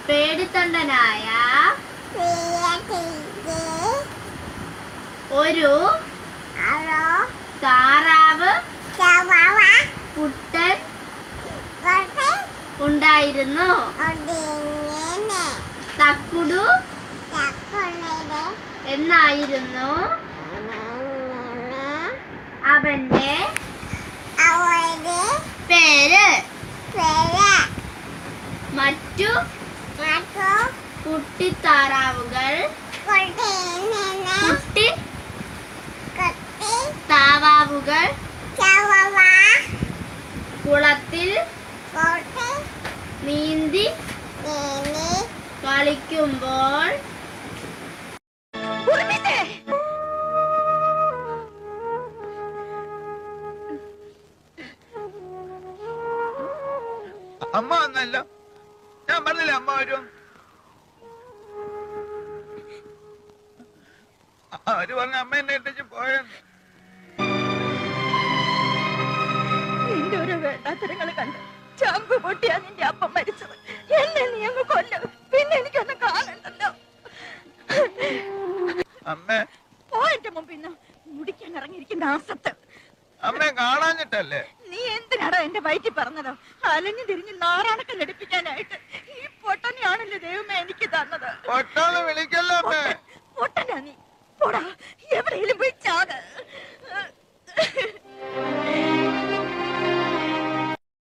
പേടിത്തൊണ്ടനായ ഒരു താറാവ് കുട്ടൻ ഉണ്ടായിരുന്നു തക്കുടു എന്നായിരുന്നു അവന്റെ പേര് മറ്റു കുട്ടിത്താറാവുകൾ കുട്ടി താവാവുകൾ കുളത്തിൽ നീന്തി കളിക്കുമ്പോൾ അമ്മ വന്നല്ലോ ഞാൻ പറഞ്ഞില്ല അമ്മ വരും അവര് പറഞ്ഞ അമ്മ എന്നെ ഇട്ടിച്ച് പോയെന്ന് നിന്റെ ഓരോ വേണ്ടാത്തരങ്ങൾ കണ്ട് ചമ്പ് പൊട്ടിയാ നിന്റെ അപ്പം മരിച്ചത് എന്നെ നീ അങ്ങ് കൊല്ലും പിന്നെ എനിക്കൊന്നും കാണണ്ടല്ലോ അമ്മേ പോ എന്റെ മുമ്പിന്ന് മുടിക്കാൻ ഇറങ്ങിയിരിക്കുന്ന ആസത്ത് അമ്മയെ കാണാഞ്ഞിട്ടല്ലേ നീ എന്തിനാടാ എന്റെ വയറ്റിൽ പറഞ്ഞത് അലഞ്ഞു തിരിഞ്ഞ് നാറാണക്കം ലടിപ്പിക്കാനായിട്ട് ഈ പൊട്ടനെയാണല്ലോ ദൈവമേ എനിക്ക് തന്നത് പൊട്ടാന്ന് വിളിക്കല്ലോ അമ്മേ പൊട്ടനാ നീ പോടാ